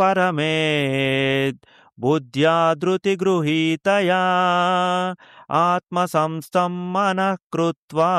పరమేద్ బుద్ధ్యా ధృతి గృహీతయా ఆత్మసంస్థం మనః కృత్వా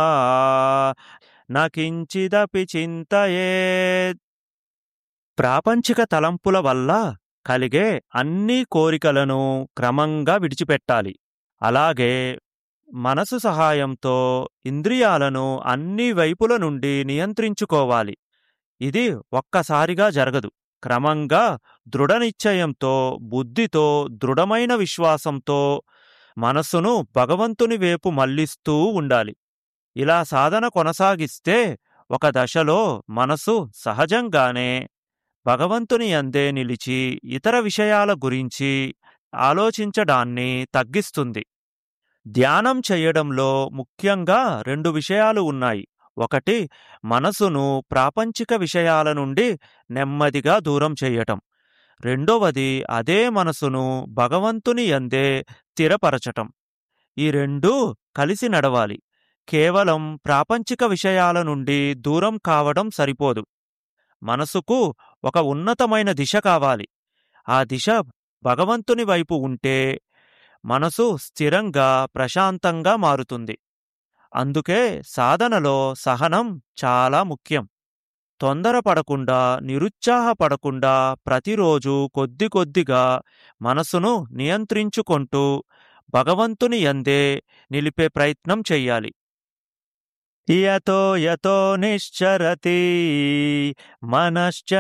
నకించిదపి చింతయేత్ ప్రాపంచిక తలంపుల వల్ల కలిగే అన్ని కోరికలను క్రమంగా విడిచిపెట్టాలి అలాగే మనసు సహాయంతో ఇంద్రియాలను అన్ని వైపుల నుండి నియంత్రించుకోవాలి ఇది ఒక్కసారిగా జరగదు క్రమంగా దృఢ నిశ్చయంతో బుద్ధితో దృఢమైన విశ్వాసంతో మనస్సును భగవంతుని వైపు మళ్లిస్తూ ఉండాలి ఇలా సాధన కొనసాగిస్తే ఒక దశలో మనసు సహజంగానే భగవంతుని అందే నిలిచి ఇతర విషయాల గురించి ఆలోచించడాన్ని తగ్గిస్తుంది ధ్యానం చేయడంలో ముఖ్యంగా రెండు విషయాలు ఉన్నాయి ఒకటి మనసును ప్రాపంచిక విషయాల నుండి నెమ్మదిగా దూరం చేయటం రెండవది అదే మనసును భగవంతుని అందే స్థిరపరచటం ఈ రెండూ కలిసి నడవాలి కేవలం ప్రాపంచిక విషయాల నుండి దూరం కావడం సరిపోదు మనసుకు ఒక ఉన్నతమైన దిశ కావాలి ఆ దిశ భగవంతుని వైపు ఉంటే మనసు స్థిరంగా ప్రశాంతంగా మారుతుంది అందుకే సాధనలో సహనం చాలా ముఖ్యం తొందరపడకుండా నిరుత్సాహపడకుండా ప్రతిరోజు కొద్ది కొద్దిగా మనసును నియంత్రించుకుంటూ భగవంతుని యందే నిలిపే ప్రయత్నం చెయ్యాలి యతో యతో నిశ్చరతి మనశ్చ